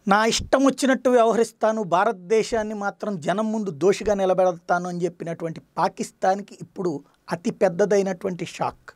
నా ఇష్టం వచ్చినట్టు వ్యవహరిస్తాను భారతదేశాన్ని మాత్రం జనం ముందు దోషిగా నిలబెడతాను అని చెప్పినటువంటి పాకిస్తాన్కి ఇప్పుడు అతి పెద్దదైనటువంటి షాక్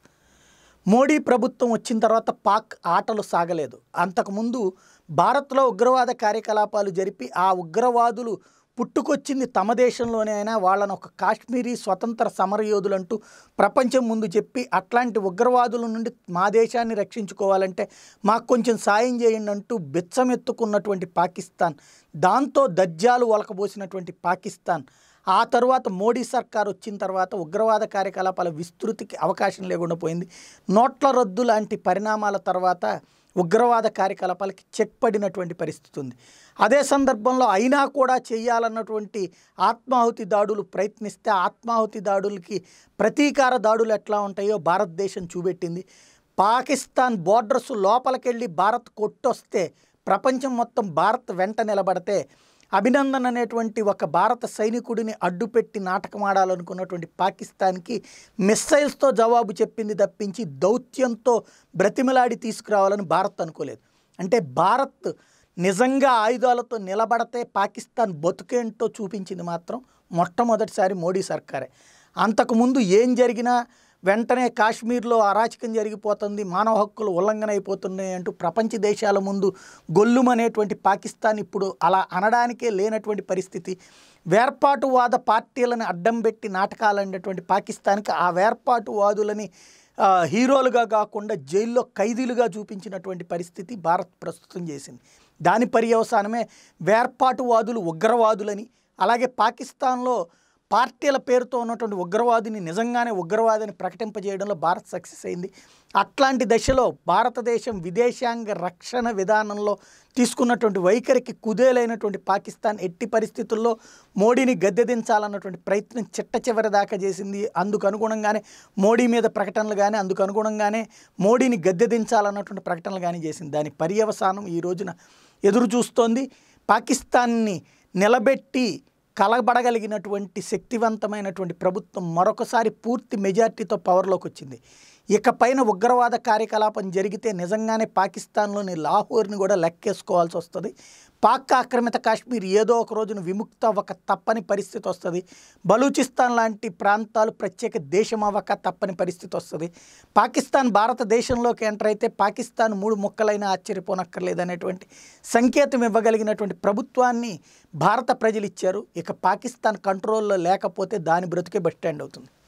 మోడీ ప్రభుత్వం వచ్చిన తర్వాత పాక్ ఆటలు సాగలేదు అంతకుముందు భారత్లో ఉగ్రవాద కార్యకలాపాలు జరిపి ఆ ఉగ్రవాదులు పుట్టుకొచ్చింది తమ దేశంలోనే అయినా వాళ్ళను ఒక కాశ్మీరీ స్వతంత్ర సమరయోధులు అంటూ ప్రపంచం ముందు చెప్పి అట్లాంటి ఉగ్రవాదుల నుండి మా దేశాన్ని రక్షించుకోవాలంటే మాకు కొంచెం సాయం చేయండి అంటూ బిచ్చమెత్తుకున్నటువంటి పాకిస్తాన్ దాంతో దజ్జాలు ఒలకబోసినటువంటి పాకిస్తాన్ ఆ తర్వాత మోడీ సర్కార్ వచ్చిన తర్వాత ఉగ్రవాద కార్యకలాపాల విస్తృతికి అవకాశం లేకుండా పోయింది నోట్ల రద్దు లాంటి పరిణామాల తర్వాత ఉగ్రవాద కార్యకలాపాలకి చెక్ పడినటువంటి పరిస్థితి ఉంది అదే సందర్భంలో అయినా కూడా చేయాలన్నటువంటి ఆత్మాహుతి దాడులు ప్రయత్నిస్తే ఆత్మాహుతి దాడులకి ప్రతీకార దాడులు ఎట్లా ఉంటాయో భారతదేశం చూపెట్టింది పాకిస్తాన్ బోర్డర్స్ లోపలికెళ్ళి భారత్ కొట్టొస్తే ప్రపంచం మొత్తం భారత్ వెంట నిలబడితే అభినందన్ అనేటువంటి ఒక భారత సైనికుడిని అడ్డుపెట్టి నాటకం ఆడాలనుకున్నటువంటి పాకిస్తాన్కి మిస్సైల్స్తో జవాబు చెప్పింది తప్పించి దౌత్యంతో బ్రతిమలాడి తీసుకురావాలని భారత్ అనుకోలేదు అంటే భారత్ నిజంగా ఆయుధాలతో నిలబడితే పాకిస్తాన్ బతుకేంటో చూపించింది మాత్రం మొట్టమొదటిసారి మోడీ సర్కారే అంతకుముందు ఏం జరిగినా వెంటనే కాశ్మీర్లో అరాచకం జరిగిపోతుంది మానవ హక్కులు ఉల్లంఘన అయిపోతున్నాయి అంటూ ప్రపంచ దేశాల ముందు గొల్లుమనేటువంటి పాకిస్తాన్ ఇప్పుడు అలా అనడానికే లేనటువంటి పరిస్థితి వేర్పాటువాద పార్టీలను అడ్డం పెట్టి నాటకాలనేటువంటి పాకిస్తాన్కి ఆ వేర్పాటువాదులని ఆ, హీరోలుగా కాకుండా జైల్లో ఖైదీలుగా చూపించినటువంటి పరిస్థితి భారత్ ప్రస్తుతం చేసింది దాని పర్యవసానమే వేర్పాటువాదులు ఉగ్రవాదులని అలాగే పాకిస్తాన్లో పార్టీల పేరుతో ఉన్నటువంటి ఉగ్రవాదిని నిజంగానే ఉగ్రవాదిని ప్రకటింపజేయడంలో భారత్ సక్సెస్ అయింది అట్లాంటి దశలో భారతదేశం విదేశాంగ రక్షణ విధానంలో తీసుకున్నటువంటి వైఖరికి కుదేలైనటువంటి పాకిస్తాన్ ఎట్టి పరిస్థితుల్లో మోడీని గద్దెదించాలన్నటువంటి ప్రయత్నం చిట్ట చివరి దాకా చేసింది అందుకు అనుగుణంగానే మోడీ మీద ప్రకటనలు కానీ అందుకు అనుగుణంగానే మోడీని గద్దెదించాలన్నటువంటి ప్రకటనలు కానీ చేసింది దాని పర్యవసానం ఈ రోజున ఎదురు చూస్తోంది పాకిస్తాన్ని నిలబెట్టి కలబడగలిగినటువంటి శక్తివంతమైనటువంటి ప్రభుత్వం మరొకసారి పూర్తి మెజార్టీతో పవర్లోకి వచ్చింది ఇకపైన ఉగ్రవాద కార్యకలాపం జరిగితే నిజంగానే పాకిస్తాన్లోని లాహోర్ని కూడా లెక్కేసుకోవాల్సి వస్తుంది పాక్ ఆక్రమిత కాశ్మీర్ ఏదో ఒక రోజున విముక్త అవ్వక తప్పని పరిస్థితి వస్తుంది బలూచిస్తాన్ లాంటి ప్రాంతాలు ప్రత్యేక దేశం అవ్వక తప్పని పరిస్థితి వస్తుంది పాకిస్తాన్ భారతదేశంలోకి ఎంటర్ అయితే పాకిస్తాన్ మూడు ముక్కలైనా ఆశ్చర్యపోనక్కర్లేదనేటువంటి సంకేతం ఇవ్వగలిగినటువంటి ప్రభుత్వాన్ని భారత ప్రజలు ఇచ్చారు ఇక పాకిస్తాన్ కంట్రోల్లో లేకపోతే దాని బ్రతుకే బస్ స్టాండ్ అవుతుంది